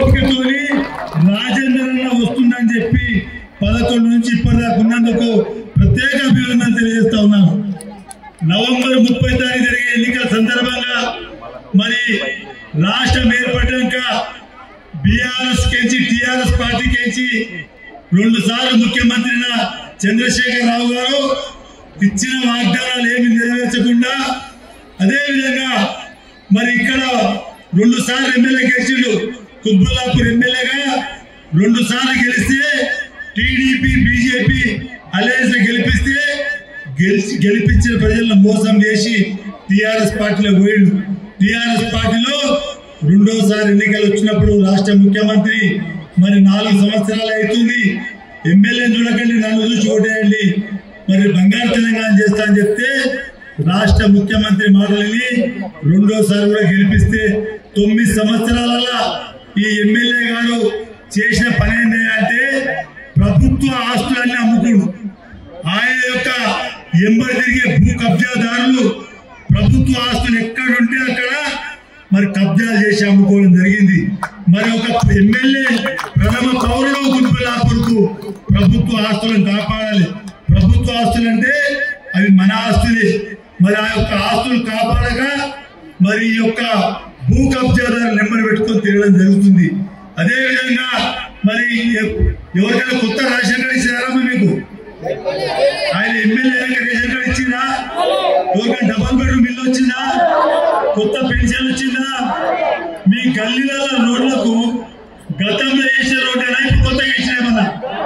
ఓపికతోని రాజేందర్ అన్న వస్తుందని చెప్పి పదకొండు నుంచి ఇప్పటిదాకా ఉన్నందుకు ప్రత్యేక అభినందన తెలియజేస్తా ఉన్నాను నవంబర్ ముప్పై తారీఖు జరిగే ఎన్నికల సందర్భంగా మరి రాష్ట్రం ఏర్పడ్డాక బీఆర్ఎస్ కెంచి టిఆర్ఎస్ పార్టీ కెంచి రెండు సార్లు ముఖ్యమంత్రిన చంద్రశేఖర్ రావు గారు ఇచ్చిన వాగ్దానాలు ఏమి నెరవేర్చకుండా అదే విధంగా మరి ఇక్కడ రెండు సార్లు ఎమ్మెల్యే గెలిచిండు కుత్బుల్లాపూర్ ఎమ్మెల్యేగా రెండు సార్లు గెలిస్తే టీడీపీ బీజేపీ అలయన్స్ గెలిపిస్తే గెలిచి గెలిపించిన ప్రజలను మోసం చేసి టిఆర్ఎస్ పార్టీలో పోయిండు టిఆర్ఎస్ పార్టీలో రెండోసారి ఎన్నికలు వచ్చినప్పుడు రాష్ట్ర ముఖ్యమంత్రి మరి నాలుగు సంవత్సరాలు అవుతుంది ఎమ్మెల్యే చూడకండి నన్ను చూసి ఓటేయండి మరి బంగారు తెలంగాణ చేస్తా అని చెప్తే రాష్ట్ర ముఖ్యమంత్రి మాటలని రెండోసారి కూడా గెలిపిస్తే తొమ్మిది సంవత్సరాలలో ఈ ఎమ్మెల్యే గారు చేసిన పని ఏంటి అంటే ప్రభుత్వ ఆస్తులన్నీ అమ్ముకుండు ఆయన యొక్క ఎంబడి తిరిగే భూ కబ్జాదారులు ప్రభుత్వ ఆస్తులు ఎక్కడుంటే అక్కడ మరి కబ్జాలు చేసి అమ్ముకోవడం జరిగింది మరి ఒక ఎమ్మెల్యే ప్రథమ పౌరుడు గుంపులాపూర్కు ప్రభుత్వ ఆస్తులను కాపాడాలి ప్రభుత్వ ఆస్తులు అంటే అవి మన ఆస్తులే మరి ఆ యొక్క ఆస్తులు కాపాడగా మరి ఈ యొక్క భూ కబ్జాదారు నెంబర్ పెట్టుకొని తిరగడం జరుగుతుంది అదే విధంగా మరి ఎ- ఎవరికైనా కొత్త రేషన్ కార్డు ఇచ్చారా మీకు ఆయన ఎమ్మెల్యే రేషన్ కార్డు ఇచ్చిందా ఎవరికైనా డబల్ బెడ్రూమ్ ఇల్లు వచ్చిందా కొత్త పెన్షన్ వచ్చిందా మీ గల్లీల రోడ్లకు గతంలో వేసిన రోడ్డేనా ఇప్పుడు కొత్తగా వేసినామన్నా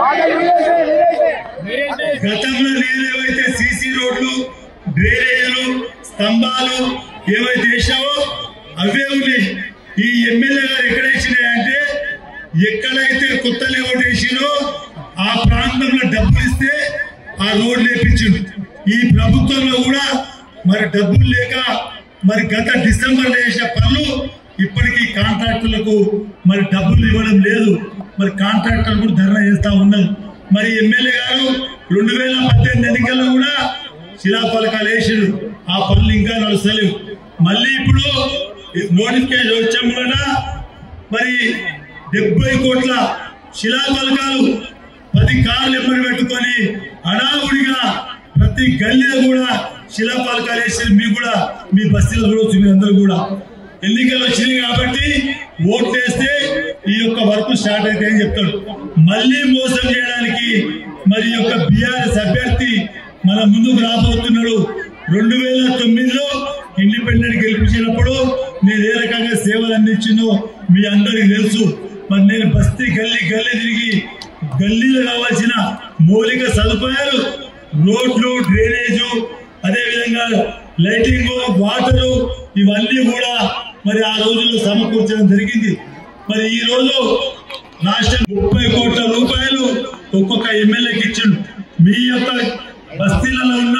గతంలో నేను ఏవైతే సీసీ రోడ్లు డ్రైనేజీలు స్తంభాలు ఏవైతే వేసావో అవే ఉన్నాయి ఈ ఎమ్మెల్యే గారు ఎక్కడ వేసినాయంటే ఎక్కడైతే కొత్త లేఅవుట్ వేసినో ఆ ప్రాంతంలో డబ్బులు ఇస్తే ఆ రోడ్లు వేపించిండు ఈ ప్రభుత్వంలో కూడా మరి డబ్బులు లేక మరి గత డిసెంబర్ వేసిన పనులు ఇప్పటికీ కాంట్రాక్టులకు మరి డబ్బులు ఇవ్వడం లేదు మరి కాంట్రాక్టర్లు కూడా ధర్నా చేస్తా ఉన్నారు మరి ఎమ్మెల్యే గారు రెండు వేల పద్దెనిమిది ఎన్నికల్లో కూడా శిలాఫలకాలు వేసాడు ఆ పనులు ఇంకా నడుస్తలేవు మళ్ళీ ఇప్పుడు నోటిఫికేషన్ వచ్చాము కూడా మరి డెబ్బై కోట్ల శిలాఫలకాలు పది కార్లు ఎమ్మడి పెట్టుకొని అడావుడిగా ప్రతి గల్లీలో కూడా శిలాఫలకాలు వేసి మీకు కూడా మీ బస్తీలో చూడవచ్చు మీరందరూ కూడా ఎన్నికలు వచ్చినాయి కాబట్టి ఓట్లు వేస్తే ఈ యొక్క వర్క్ స్టార్ట్ అయితే అని చెప్తాడు మళ్ళీ మోసం చేయడానికి మరి ఈ యొక్క బీఆర్ఎస్ అభ్యర్థి మన ముందుకు రాబోతున్నాడు రెండు వేల తొమ్మిదిలో ఇండిపెండెంట్ గెలిపించినప్పుడు నేను ఏ రకంగా సేవలు అందించిందో మీ అందరికి తెలుసు మరి నేను బస్తీ గల్లీ గల్లీ తిరిగి గల్లీలో కావాల్సిన మౌలిక సదుపాయాలు రోడ్లు డ్రైనేజు అదే విధంగా లైటింగ్ వాటరు ఇవన్నీ కూడా మరి ఆ రోజుల్లో సమకూర్చడం జరిగింది మరి ఈ రోజు రాష్ట్రం ముప్పై కోట్ల రూపాయలు ఒక్కొక్క ఎమ్మెల్యేకి ఇచ్చిండు మీ యొక్క బస్తీలలో ఉన్న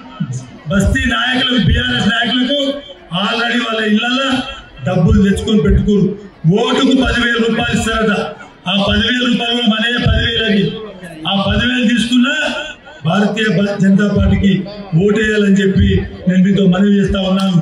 బస్తీ నాయకులకు బీఆర్ఎస్ నాయకులకు ఆల్రెడీ వాళ్ళ ఇళ్లలో డబ్బులు తెచ్చుకొని పెట్టుకోరు ఓటుకు పదివేల రూపాయలు ఇస్తారట ఆ పదివేల రూపాయలు కూడా మనే పదివేలు అది ఆ పదివేలు తీసుకున్నా భారతీయ బ- జనతా పార్టీకి ఓటేయాలని చెప్పి నేను మీతో మనవి చేస్తా ఉన్నాను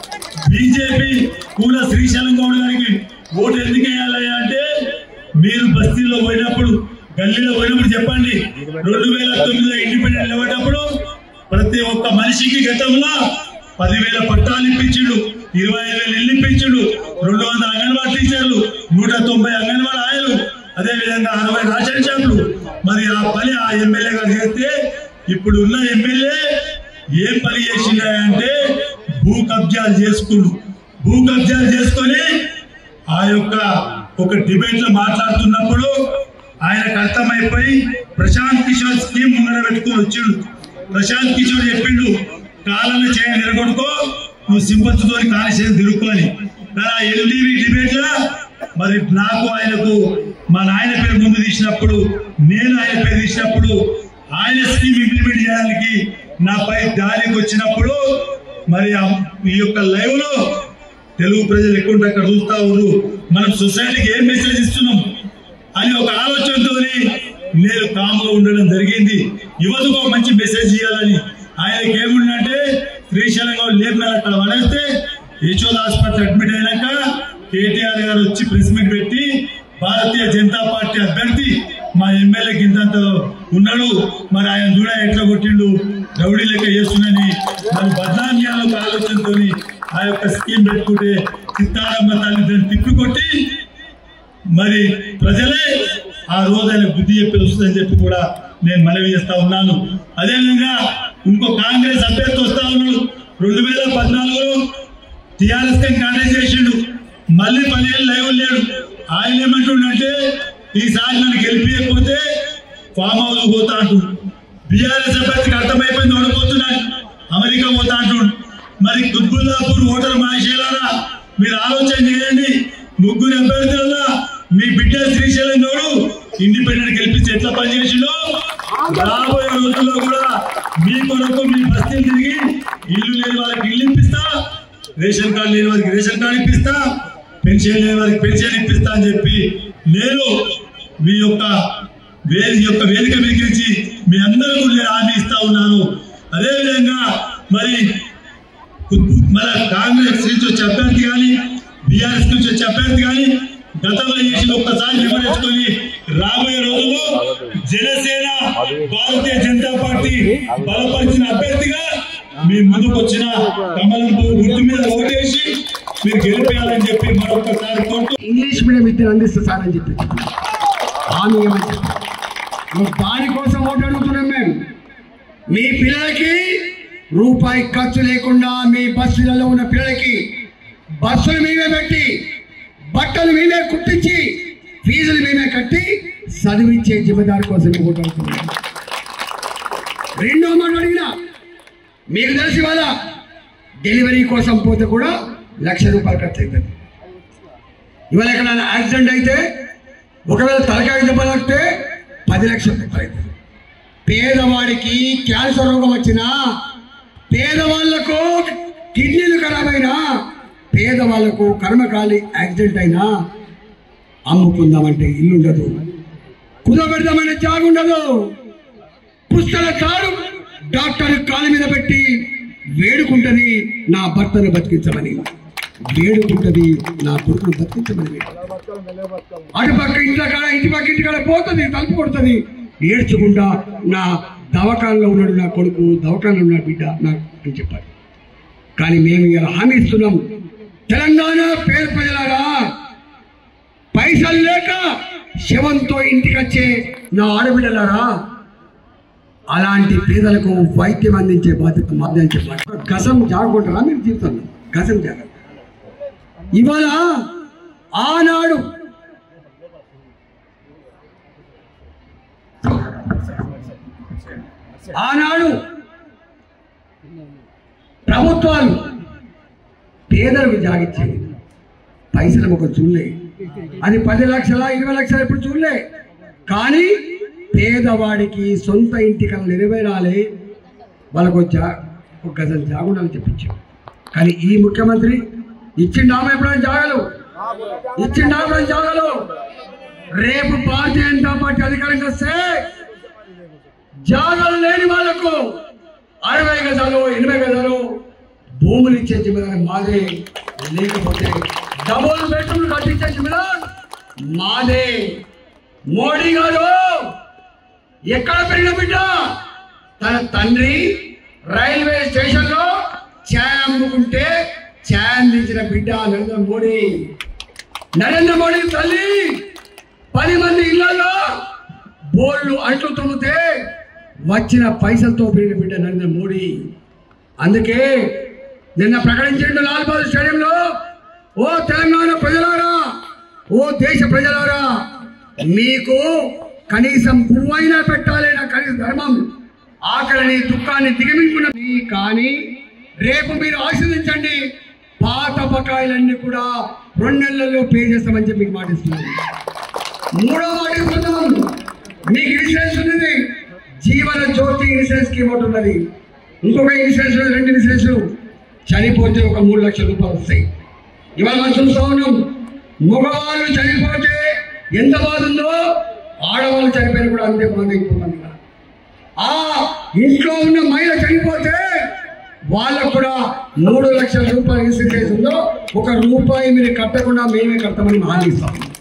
బీజేపీ కూడా శ్రీశైలం గౌడ్ గారికి ఓటు ఎందుకు వేయాలి అంటే మీరు బస్తీలో పోయినప్పుడు గల్లీలో పోయినప్పుడు చెప్పండి రెండు వేల తొమ్మిదిలో ఇండిపెండెంట్ ఇవ్వటప్పుడు ప్రతి ఒక్క మనిషికి గతంలో పదివేల పట్టాలు ఇప్పించిండు ఇరవై ఐదు వేలు ఇల్లు ఇప్పించిండు రెండు వందల అంగన్వాడీ టీచర్లు నూట తొంభై అంగన్వాడీ ఆయలు అదే విధంగా అరవై రేషన్ షాపులు మరి ఆ పని ఆ ఎమ్మెల్యే గారు చేస్తే ఇప్పుడు ఉన్న ఎమ్మెల్యే ఏం పని చేసిందంటే భూ కబ్జాలు చేసుకుండు భూ కబ్జాలు చేసుకొని ఆ యొక్క ఒక డిబేట్ లో మాట్లాడుతున్నప్పుడు ఆయనకు అర్థమైపోయి ప్రశాంత్ కిషోర్ స్కీమ్ ముందర పెట్టుకుని వచ్చిండు ప్రశాంత్ కిషోర్ చెప్పిండు కాలను చేయ నిలగొట్టుకో నువ్వు సింపత్తుతో కాలుష్యం తిరుక్కొని ఆ ఎల్డీవీ డిబేట్ లా మరి నాకు ఆయనకు మా నాయన పేరు ముందు తీసినప్పుడు నేను ఆయన పేరు తీసినప్పుడు ఆయన స్కీమ్ ఇంప్లిమెంట్ చేయడానికి నాపై దారికి వచ్చినప్పుడు మరి ఆ- ఈ యొక్క లైవ్ లో తెలుగు ప్రజలు ఎక్కువ ఉంటే అక్కడ చూస్తా ఉన్నారు మనం సొసైటీకి ఏం మెసేజ్ ఇస్తున్నాం అని ఒక ఆలోచనతో నేను కామ్గా ఉండడం జరిగింది యువతకు ఒక మంచి మెసేజ్ ఇవ్వాలని ఆయనకి ఏముందంటే శ్రీశైలంగా లేపిన అక్కడ పడేస్తే యశోద హాస్పిటల్ అడ్మిట్ అయినాక కేటీఆర్ గారు వచ్చి ప్రెస్ మీట్ పెట్టి భారతీయ జనతా పార్టీ అభ్యర్థి మా ఎమ్మెల్యే కిందంత ఉన్నాడు మరి ఆయన కూడా ఎట్లా కొట్టిండు రౌడీ లెక్క చేస్తుందని మరి బదనామ్యాలకు ఆలోచనతో ఆ యొక్క స్కీమ్ పెట్టుకుంటే సీతారామ తల్లి దాన్ని తిప్పికొట్టి మరి ప్రజలే ఆ రోజు ఆయన బుద్ధి చెప్పి వస్తుందని చెప్పి కూడా నేను మనవి చేస్తా ఉన్నాను అదేవిధంగా ఇంకో కాంగ్రెస్ అభ్యర్థి వస్తా ఉన్నాడు రెండు వేల పద్నాలుగులో టిఆర్ఎస్ కాంటాక్ట్ చేసిండు మళ్ళీ పదిహేను లైవ్ లేడు ఆయన ఏమంటుండంటే ఈసారి నన్ను గెలిపించకపోతే ఫామ్ హౌస్ పోతా అంటుండు బీఆర్ఎస్ అభ్యర్థికి అర్థమైపోయింది ఓడిపోతున్నాను అమెరికా పోతా అంటుండు మరి కుత్బుల్లాపూర్ ఓటర్ మహేషేలారా మీరు ఆలోచన చేయండి ముగ్గురు అభ్యర్థులలో మీ బిడ్డ శ్రీశైలం గౌడు ఇండిపెండెంట్ గెలిపించి ఎట్లా పనిచేసిండో రాబోయే రోజుల్లో కూడా మీ కొరకు మీ బస్తీలు తిరిగి ఇల్లు లేని వాళ్ళకి ఇల్లు ఇప్పిస్తా రేషన్ కార్డు లేని వారికి రేషన్ కార్డు ఇప్పిస్తా పెన్షన్ లేని వారికి పెన్షన్ ఇప్పిస్తా అని చెప్పి నేను మీ యొక్క వేది యొక్క వేదిక మీకించి మీ అందరికీ నేను హామీ ఇస్తా ఉన్నాను అదేవిధంగా మరి మన కాంగ్రెస్ నుంచి వచ్చే అభ్యర్థి కానీ బీఆర్ఎస్ నుంచి వచ్చే అభ్యర్థి కానీ గతంలో చేసిన ఒక్కసారి వివరించుకొని రాబోయే రోజుల్లో జనసేన భారతీయ జనతా పార్టీ బలపరిచిన అభ్యర్థిగా మీ ముందుకు వచ్చిన కమలం పువ్వు గుర్తు మీద ఓటేసి మీరు గెలిపేయాలని చెప్పి మరొకసారి కోరుతూ ఇంగ్లీష్ మీడియం విద్యను అందిస్తా సార్ అని చెప్పి హామీ ఏమని చెప్పారు. మరి దానికోసం ఓటు అడుగుతున్నాం మేము మీ పిల్లలకి రూపాయి ఖర్చు లేకుండా మీ బస్సులలో ఉన్న పిల్లలకి బస్సులు మేమే పెట్టి బట్టలు మేమే కుట్టించి ఫీజులు మేమే కట్టి చదివించే జిమ్మదారు కోసం ఓటు అడుగుతున్నాం రెండో మాట అడిగినా మీకు తెలిసి వాళ్ళ డెలివరీ కోసం పోతే కూడా లక్ష రూపాయలు ఖర్చు అవుతుంది ఇవాళ ఎక్కడైనా యాక్సిడెంట్ అయితే ఒకవేళ తలకాయ దెబ్బ తాకితే పది లక్షల రూపాయలు అవుతుంది పేదవాడికి క్యాన్సర్ రోగం వచ్చినా పేదవాళ్లకు కిడ్నీలు ఖరాబ్ అయినా పేదవాళ్లకు కర్మకాలి యాక్సిడెంట్ అయినా అమ్ముకుందామంటే ఇల్లు ఉండదు కుదబెడదామంటే జాగు ఉండదు పుస్తల తాడు డాక్టర్ కాలు మీద పెట్టి వేడుకుంటది నా భర్తను బతికించమని వేడుకుంటది నా కొడుకును బతికించమని అటు పక్క ఇంట్లో కాడ ఇటు పక్క ఇంటి కాడ పోతుంది తలుపు కొడుతుంది ఏడ్చుకుంటా నా దవాఖానలో ఉన్నాడు నా కొడుకు దవాఖానలో ఉన్న బిడ్డ నాకు అని చెప్పారు కానీ మేము ఇలా హామీ ఇస్తున్నాం తెలంగాణ పేద ప్రజలారా పైసలు లేక శవంతో ఇంటికి వచ్చే నా ఆడబిడ్డలారా అలాంటి పేదలకు వైద్యం అందించే బాధ్యత మాది అని చెప్పాలి గసం జాగుంటారా మీరు జీవితంలో గసం జాగ ఇవాళ ఆనాడు ఆనాడు ప్రభుత్వాలు పేదలకు జాగిచ్చేది పైసలు ఒక చూడలే అది పది లక్షల ఇరవై లక్షలు ఇప్పుడు చూడలే కానీ పేదవాడికి సొంత ఇంటి కళ నెరవేరాలి వాళ్ళకు ఒక జా ఒక గజం జాగుండాలని చెప్పించాడు కానీ ఈ ముఖ్యమంత్రి ఇచ్చిండామా ఎప్పుడైనా జాగలు ఇచ్చిండామా జాగలు రేపు భారతీయ జనతా పార్టీ అధికారంకి వస్తే జాగలు లేని వాళ్లకు అరవై గజాలు ఎనభై గజాలు భూములు ఇచ్చే జిమ్మదారి మాదే లేకపోతే డబుల్ బెడ్రూమ్ కట్టించే జిమ్మదార్ మాదే మోడీ గారు ఎక్కడ పెరిగిన బిడ్డ తన తండ్రి రైల్వే స్టేషన్ లో ఛాయ్ అమ్ముకుంటే ఛాయ్ అందించిన బిడ్డ నరేంద్ర మోడీ నరేంద్ర మోడీ తల్లి పది మంది ఇళ్లలో బోర్లు అంట్లు తుమ్మితే వచ్చిన పైసలతో పెరిగిన బిడ్డ నరేంద్ర మోడీ అందుకే నిన్న ప్రకటించండి లాల్ బహదూర్ స్టేడియంలో ఓ తెలంగాణ ప్రజలారా ఓ దేశ ప్రజలారా మీకు కనీసం పువ్వైనా పెట్టాలి నా కనీస ధర్మం ఆకలిని దుఃఖాన్ని దిగమింగున కానీ రేపు మీరు ఆశీర్వదించండి పాత బకాయిలన్నీ కూడా రెండు నెలల్లో పే చేస్తామని చెప్పి మీకు మాటిస్తున్నాను మూడో మాట ఇస్తున్నాం మీకు ఇన్సూరెన్స్ ఉన్నది జీవన జ్యోతి ఇన్సూరెన్స్ స్కీమ్ ఒకటి ఉన్నది ఇంకొక ఇన్సూరెన్స్ ఉన్నది, రెండు ఇన్సూరెన్స్ చనిపోతే ఒక మూడు లక్షల రూపాయలు వస్తాయి ఇవాళ మనం చూస్తా ఉన్నాం మగవాళ్ళు చనిపోతే ఎంత బాధ ఉందో ఆడవాళ్ళు చనిపోయిన కూడా అంతే బాధ అయిపోతుంది కదా. ఆ ఇంట్లో ఉన్న మహిళ చనిపోతే వాళ్ళకు కూడా మూడు లక్షల రూపాయలు ఇన్సూరెన్స్ ఉందో ఒక రూపాయి మీరు కట్టకుండా మేమే కడతామని హామీ ఇస్తాం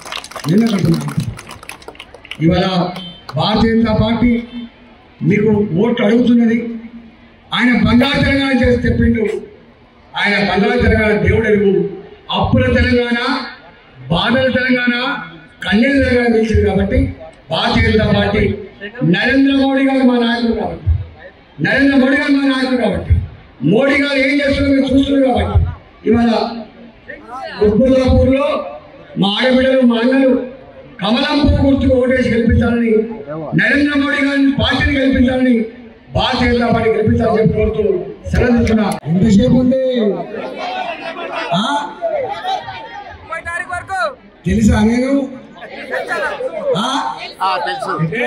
నిన్న కట్టున్నాను ఇవాళ భారతీయ జనతా పార్టీ మీకు ఓట్లు అడుగుతున్నది ఆయన బంగారు తెలంగాణ చేసి చెప్పిండు ఆయన బంగారు తెలంగాణ దేవుడు ఎరుగు అప్పుల తెలంగాణ బాధల తెలంగాణ కన్నీళ్ళ తెలంగాణ పిలిచింది కాబట్టి భారతీయ జనతా పార్టీ నరేంద్ర మోడీ గారు మా నాయకుడు కాబట్టి నరేంద్ర మోడీ గారు మా నాయకుడు కాబట్టి మోడీ గారు ఏం చేస్తున్నారో మీరు చూస్తున్నారు కాబట్టి ఇవాళ కుత్బుల్లాపూర్లో మా ఆడబిడ్డలు మా అన్నలు కమలం పువ్వు గుర్తుకు ఓటేసి గెలిపించాలని నరేంద్ర మోడీ గారిని పార్టీని గెలిపించాలని భారతీయ జనతా పార్టీ గెలిపించాలని చెప్పి కోరుతూ సెలవు తీసుకున్నా ఎంతసేపు ఉంది ఆ? ముప్పై తారీఖు వరకు తెలుసా నేను ఆ? తెలుసు ఎక్కడ?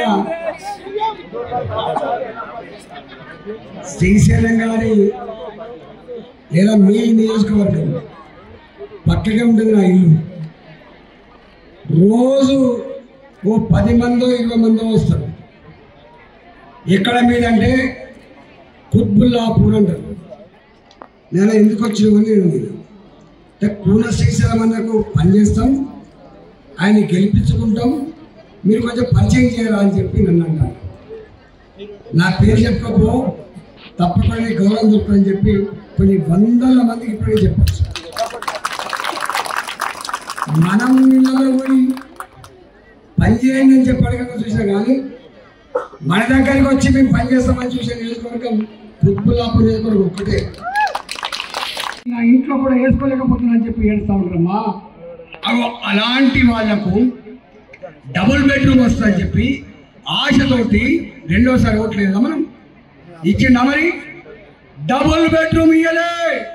శ్రీశైలం గారి లేదా మీ నియోజకవర్గం పక్కగా ఉంటుంది నా ఇల్లు రోజు ఓ పది మందో ఇరవై మందో వస్తారు ఎక్కడ మీదంటే కుత్బుల్లాపూర్ అంటారు నేను ఎందుకు వచ్చినామని నేను అడిగాను. అంటే కూన శ్రీశైలం అన్నకు పనిచేస్తాం ఆయన గెలిపించుకుంటాం మీరు కొంచెం పరిచయం చేయరా అని చెప్పి నన్ను అంటారు నా పేరు చెప్పకపో తప్పకుండా నీకు గౌరవం దొరుకుతుందని చెప్పి కొన్ని వందల మందికి ఇప్పుడే చెప్పచ్చు మనం ఇళ్ళలో పోయి పని చేయండి అని చెప్పాడు కదా చూసా కానీ మన దగ్గరికి వచ్చి మేము పని చేస్తామని చూసే నియోజకవర్గం పుత్పుల్లాపూర్ నియోజకవర్గం ఒక్కటే నా ఇంట్లో కూడా వేసుకోలేకపోతున్నా అని చెప్పి ఏడుస్తా ఉంటారమ్మా అగో అలాంటి వాళ్లకు డబుల్ బెడ్రూమ్ వస్తుందని చెప్పి ఆశతోటి రెండోసారి ఓట్లేదా మనం ఇచ్చిండా మరి డబుల్ బెడ్రూమ్ ఇయ్యలే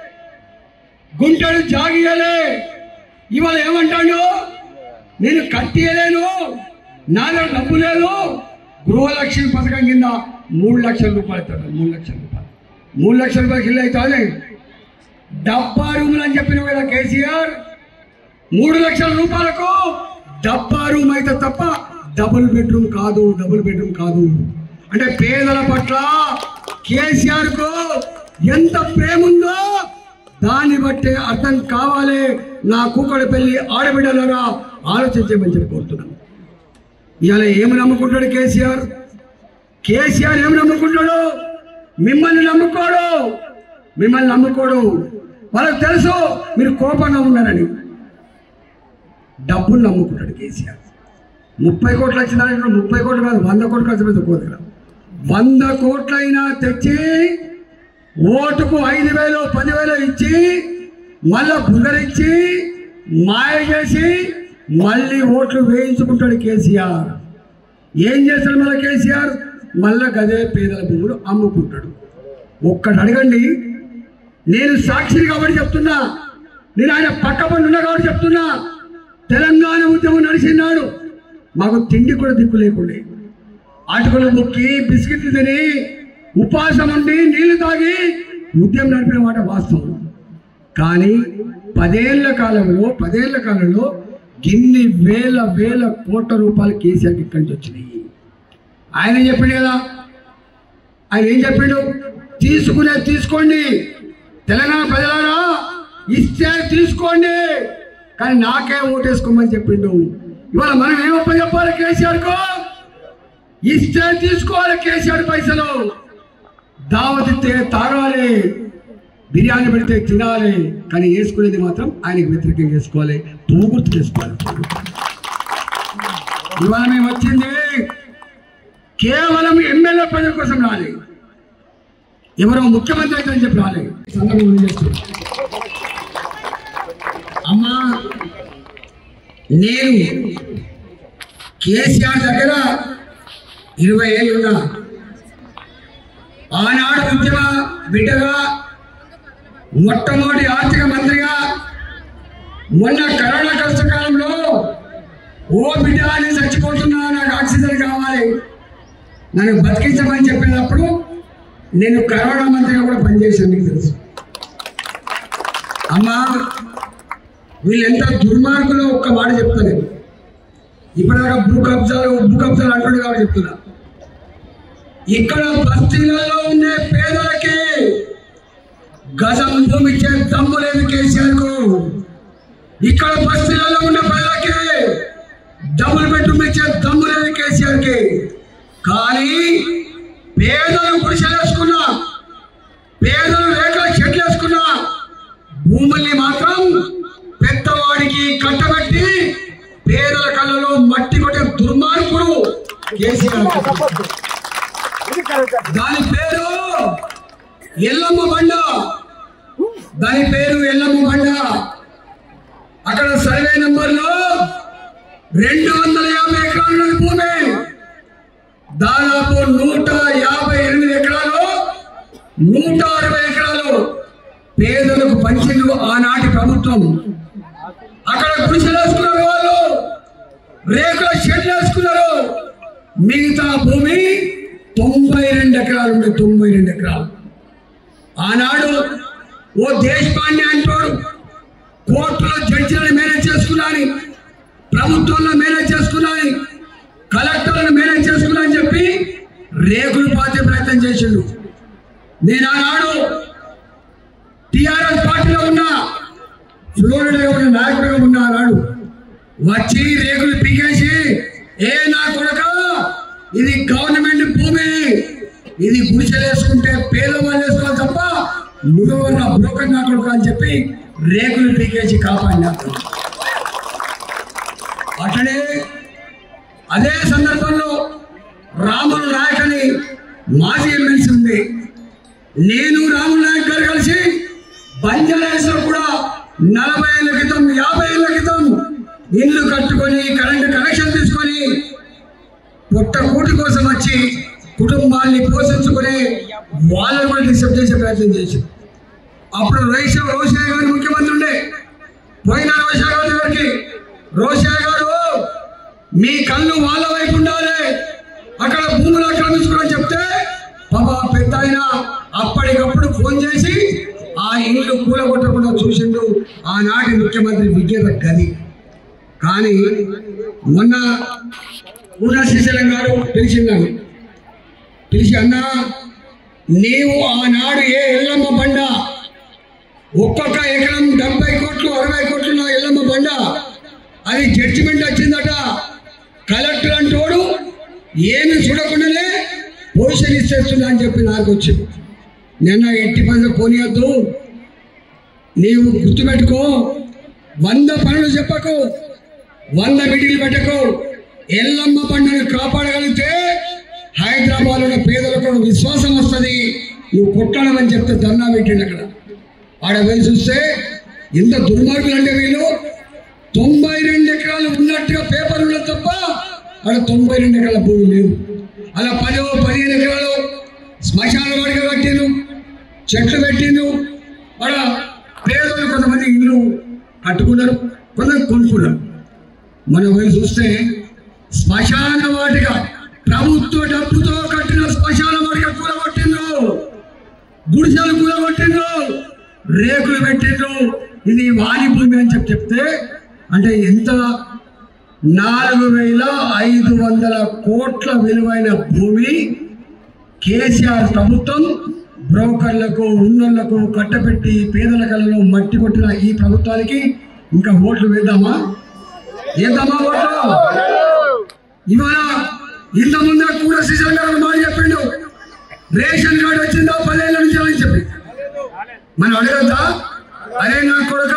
గుంటలు జాగియలే ఇవాళ ఏమంటాడు నేను కట్టియలేను నా దగ్గర డబ్బు లేదు గృహలక్ష్మి పథకం కింద మూడు లక్షల రూపాయలు ఇస్తాడు మూడు లక్షల రూపాయలు మూడు లక్షల రూపాయలు ఇల్లు అవుతుంది డబ్బా రూములు అని చెప్పిన కదా కేసీఆర్ మూడు లక్షల రూపాయలకు డబ్బా రూమ్ అయితే తప్ప డబుల్ బెడ్రూమ్ కాదు డబుల్ బెడ్రూమ్ కాదు అంటే పేదల పట్ల కేసీఆర్ కు ఎంత ప్రేమ ఉందో దాన్ని బట్టే అర్థం కావాలి నా కూకడ పెళ్లి ఆడబిడ్డలరా ఆలోచించమని చెప్పి కోరుతున్నాను ఇవాళ ఏమి నమ్ముకుంటాడు కేసీఆర్ కేసీఆర్ ఏమి నమ్ముకుంటాడు మిమ్మల్ని నమ్ముకోడు మిమ్మల్ని నమ్ముకోడు వాళ్ళకి తెలుసు మీరు కోపంగా ఉన్నారని డబ్బులు నమ్ముకుంటాడు కేసీఆర్ ముప్పై కోట్లు వచ్చిందంటే ముప్పై కోట్లు కాదు వంద కోట్లు ఖర్చు పెద్ద కోదగల వంద కోట్లైనా తెచ్చి ఓటుకు ఐదు వేలు పదివేలు ఇచ్చి మళ్ళా బుదరిచ్చి మాయ చేసి మళ్ళీ ఓట్లు వేయించుకుంటాడు కేసీఆర్ ఏం చేస్తాడు మళ్ళీ కేసీఆర్ మళ్ళా గదే పేదల భూములు అమ్ముకుంటాడు ఒక్కటి అడగండి నేను సాక్షిని కాబట్టి చెప్తున్నా నేను ఆయన పక్క పని ఉన్నా కాబట్టి చెప్తున్నా తెలంగాణ ఉద్యమం నడిచినాడు మాకు తిండి కూడా దిక్కు లేకుండే అటుకులు ముక్కి బిస్కెట్లు తిని ఉపాసం ఉండి నీళ్లు తాగి ఉద్యమం నడిపిన మాట వాస్తవం కానీ పదేళ్ల కాలంలో పదేళ్ల కాలంలో గిన్ని వేల వేల కోట్ల రూపాయలు కేసీఆర్కి ఇక్కడి నుంచి వచ్చినాయి ఆయన చెప్పిండు కదా ఆయన ఏం చెప్పిండు తీసుకునే తీసుకోండి తెలంగాణ ప్రజలారా ఇస్తే తీసుకోండి కానీ నాకే ఓటేసుకోమని చెప్పిండు ఇవాళ మనం ఏమప్ప చెప్పాలి కేసీఆర్ కు ఇస్తే తీసుకోవాలి కేసీఆర్ పైసలు దావత్ ఇస్తే తాగాలి బిర్యానీ పెడితే తినాలి కానీ వేసుకునేది మాత్రం ఆయనకి వ్యతిరేకంగా వేసుకోవాలి పువ్వు గుర్తు చేసుకోవాలి ఇవాళ మేము వచ్చింది కేవలం ఎమ్మెల్యే ప్రజల కోసం రాలి ఎవరో ముఖ్యమంత్రి అయితే అని చెప్పి రాలి సందర్భం చేస్తున్నాం అమ్మా నేను కేసీఆర్ దగ్గర ఇరవై ఏళ్ళు ఉన్నా ఆనాడు ఉద్యమ బిడ్డగా మొట్టమొదటి ఆర్థిక మంత్రిగా మొన్న కరోనా కష్టకాలంలో ఓ బిడ్డ నేను చచ్చిపోతున్నా నాకు ఆక్సిజన్ కావాలి నన్ను బతికించమని చెప్పినప్పుడు నేను కరోనా మంత్రిగా కూడా పనిచేశాను మీకు తెలుసు అమ్మా వీళ్ళు ఎంత దుర్మార్గులో ఒక్క మాట చెప్తా నేను ఇప్పటిదాకా భూ కబ్జాలు భూ కబ్జాలు అంటుండే కాబట్టి చెప్తున్నా ఇక్కడ బస్తీలలో ఉండే పేదలకి గజం భూమి ఇచ్చే దమ్ము లేదు కేసీఆర్ కు ఇక్కడ బస్తీలలో ఉన్న ప్రజలకి డబుల్ బెడ్రూమ్ ఇచ్చే దమ్ము లేదు కేసీఆర్ కి కానీ పేదలు గుడిసెలు వేసుకున్నా పేదలు లేక చెట్లు వేసుకున్నా భూముల్ని మాత్రం పెద్దవాడికి కట్టబెట్టి పేదల కళ్ళలో మట్టి కొట్టే దుర్మార్గుడు కేసీఆర్ దాని పేరు ఎల్లమ్మ బండ దాని పేరు ఎల్లమ్మ బండ అక్కడ సర్వే నంబర్లో రెండు వందల యాభై ఎకరాల భూమి దాదాపు నూట యాభై ఎనిమిది ఎకరాలు నూట అరవై ఎకరాలు పేదలకు పంచిండు ఆనాటి ప్రభుత్వం అక్కడ గుడిసెలు వేసుకున్నారు వాళ్ళు రేకుల షెడ్లు వేసుకున్నారు మిగతా భూమి తొంభై రెండు ఎకరాలు ఉండే తొంభై రెండు ఎకరాలు ఆనాడు ఓ దేశపాండే అంటాడు కోర్టులో జడ్జిలను మేనేజ్ చేసుకున్నాని ప్రభుత్వంలో మేనేజ్ చేసుకున్నాని కలెక్టర్లను మేనేజ్ చేసుకున్నా అని చెప్పి రేకులు పాతే ప్రయత్నం చేసిండు నేను ఆనాడు టిఆర్ఎస్ పార్టీలో ఉన్నా ఫ్లోరిడాలో ఉన్న నాయకుడిగా ఉన్నా ఆనాడు వచ్చి రేకులు పీకేసి ఏ నా కొడక ఇది గవర్నమెంట్ భూమి ఇది గుడిసెలు వేసుకుంటే పేదవాళ్ళు వేసుకోవాలి తప్ప నువ్వెవరు బ్రోకర్ నా కొడుకు అని చెప్పి రేకులు పీకేసి కాపాడినా అట్లనే అదే సందర్భంలో రాములు నాయక్ అని మాజీ ఎమ్మెల్సీ ఉంది నేను రాములు నాయక్ గారు కలిసి బంజారాస్ లో కూడా నలభై ఏళ్ళ క్రితం యాభై ఏళ్ళ క్రితం ఇల్లు కట్టుకొని కరెంటు కనెక్షన్ తీసుకొని పుట్ట కూటి కోసం వచ్చి కుటుంబాన్ని పోషించుకుని వాళ్ళని కూడా డిస్టర్బ్ చేసే ప్రయత్నం చేశారు అప్పుడు రోహిష్ రోషయ్య గారు ముఖ్యమంత్రి ఉండే పోయిన రోషయ్య గారి దగ్గరికి రోషయ్య గారు మీ కళ్ళు వాళ్ళ వైపు ఉండాలి అక్కడ భూములు ఆక్రమించుకోవడం చెప్తే పాప పెద్ద ఆయన అప్పటికప్పుడు ఫోన్ చేసి ఆ ఇల్లు కూలగొట్టకుండా చూసిండు ఆనాటి ముఖ్యమంత్రి విద్యత గది కానీ మొన్న పూర్ణ శ్రీశైలం గారు పిలిచిందని పిలిచి అన్నా నీవు ఆనాడు ఏ ఎల్లమ్మ బండ ఒక్కొక్క ఎకరం డెబ్బై కోట్లు అరవై కోట్లు నా ఎల్లమ్మ బండ అది జడ్జిమెంట్ వచ్చిందట కలెక్టర్ అంటోడు ఏమి చూడకుండానే పొజిషన్ ఇచ్చేస్తున్నా అని చెప్పి నాకు వచ్చింది నిన్న ఎట్టి పనులు పోనీయద్దు నీవు గుర్తుపెట్టుకో వంద పనులు చెప్పకు వంద మిడిలు పెట్టకు ఎల్లమ్మ పండుగను కాపాడగలిగితే హైదరాబాద్ ఉన్న పేదలకు విశ్వాసం వస్తుంది నువ్వు కొట్టడమని చెప్తే ధర్నా పెట్టిండు అక్కడ ఆడ వెళ్ళి చూస్తే ఎంత దుర్మార్గులు అంటే వీళ్ళు తొంభై రెండు ఎకరాలు ఉన్నట్టుగా పేపర్ ఉన్నది తప్ప ఆడ తొంభై రెండు ఎకరాల భూమి లేదు అలా పదో పదిహేను ఎకరాలు శ్మశాన వాడిగా కట్టిండు చెట్లు పెట్టిండు ఆడ పేదలు కొంతమంది ఇల్లు కట్టుకున్నారు కొంతమంది కొనుక్కున్నారు మనం వెళ్ళి చూస్తే శ్మశాన వాటిగా ప్రభుత్వ డబ్బుతో కట్టిన శ్మశాన వాటిగా కూలగొట్టిండ్రు గుడిసెలు కూలగొట్టిండ్రు రేకులు పెట్టిండ్రు ఇది వాణి భూమి అని చెప్పి చెప్తే అంటే ఎంత నాలుగు వేల ఐదు వందల కోట్ల విలువైన భూమి కేసీఆర్ ప్రభుత్వం బ్రోకర్లకు ఉన్నోళ్లకు కట్టపెట్టి పేదల కళ్ళలో మట్టి కొట్టిన ఈ ప్రభుత్వానికి ఇంకా ఓట్లు వేద్దామా వేద్దామా ఓట్లు ఇవాళ ఇంత ముందే కూడా శ్రీశైలం గారు మాట చెప్పిండు రేషన్ కార్డు వచ్చిందా పదేళ్ళ నుంచి అని చెప్పి మనం అడగద్దా అరే నా కొడుక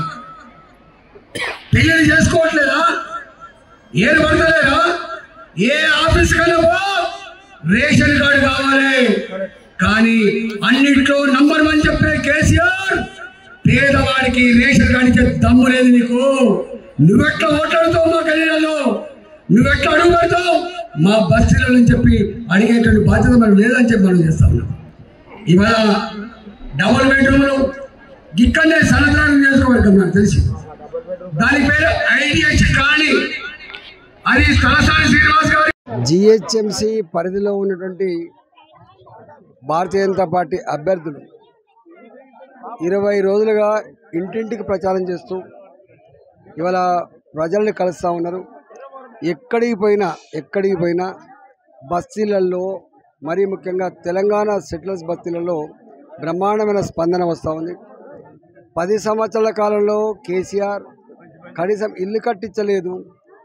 పెళ్లి చేసుకోవట్లేదా ఏది పడతలేదా ఏ ఆఫీస్ కన్నా పో, రేషన్ కార్డు కావాలి కానీ అన్నిట్లో నంబర్ వన్ చెప్పే కేసీఆర్ పేదవాడికి రేషన్ కార్డు ఇచ్చే దమ్ము లేదు నీకు నువ్వెట్లా ఓట్లాడుతావు మా గల్లీలలో నువ్వెట్లా అడుగు పెడతావు మా బస్తీలలో అని చెప్పి అడిగేటువంటి బాధ్యత మనం లేదని చెప్పి మనం చేస్తా ఉన్నాం ఇవాళ డబుల్ బెడ్రూమ్లు ఇక్కడనే సనద్రాన్ని నియోజకవర్గం నాకు తెలిసి దాని పేరు ఐడిహెచ్ కాలనీ అది తలసాని శ్రీనివాస్ గారి జిహెచ్ఎంసి పరిధిలో ఉన్నటువంటి భారతీయ జనతా పార్టీ అభ్యర్థులు ఇరవై రోజులుగా ఇంటింటికి ప్రచారం చేస్తూ ఇవాళ ప్రజల్ని కలుస్తూ ఉన్నారు ఎక్కడికి పోయినా ఎక్కడికి పోయినా బస్తీలలో మరీ ముఖ్యంగా తెలంగాణ సెటిలర్స్ బస్తీలలో బ్రహ్మాండమైన స్పందన వస్తూ ఉంది పది సంవత్సరాల కాలంలో కేసీఆర్ కనీసం ఇల్లు కట్టించలేదు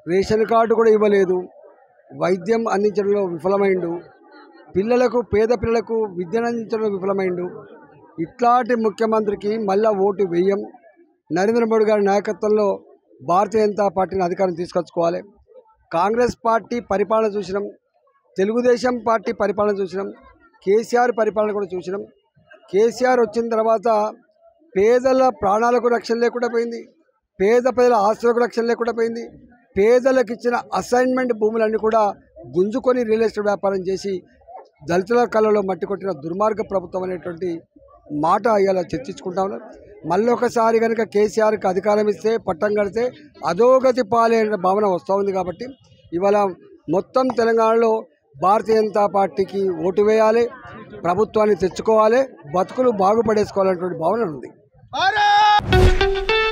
రేషన్ కార్డు కూడా ఇవ్వలేదు వైద్యం అందించడంలో విఫలమైండు పిల్లలకు పేద పిల్లలకు విద్యను అందించడంలో విఫలమైండు ఇట్లాంటి ముఖ్యమంత్రికి మళ్ళా ఓటు వేయం నరేంద్ర మోడీ గారి నాయకత్వంలో భారతీయ జనతా పార్టీని అధికారం తీసుకొచ్చుకోవాలి కాంగ్రెస్ పార్టీ పరిపాలన చూసినాం తెలుగుదేశం పార్టీ పరిపాలన చూసినాం కేసీఆర్ పరిపాలన కూడా చూసినాం కేసీఆర్ వచ్చిన తర్వాత పేదల ప్రాణాలకు రక్షణ లేకుండా పోయింది పేద ప్రజల ఆస్తులకు రక్షణ లేకుండా పోయింది పేదలకు ఇచ్చిన అసైన్మెంట్ భూములన్నీ కూడా గుంజుకొని రియల్ ఎస్టేట్ వ్యాపారం చేసి దళితుల కళ్ళలో మట్టి కొట్టిన దుర్మార్గ ప్రభుత్వం అనేటువంటి మాట ఇలా చర్చించుకుంటా ఉన్నారు మళ్ళీ ఒకసారి కనుక కేసీఆర్కి అధికారం ఇస్తే పట్టం కడితే అధోగతి పాలే అనే భావన వస్తూ ఉంది కాబట్టి ఇవాళ మొత్తం తెలంగాణలో భారతీయ జనతా పార్టీకి ఓటు వేయాలి ప్రభుత్వాన్ని తెచ్చుకోవాలి బతుకులు బాగుపడేసుకోవాలనేటువంటి భావన ఉంది భారత్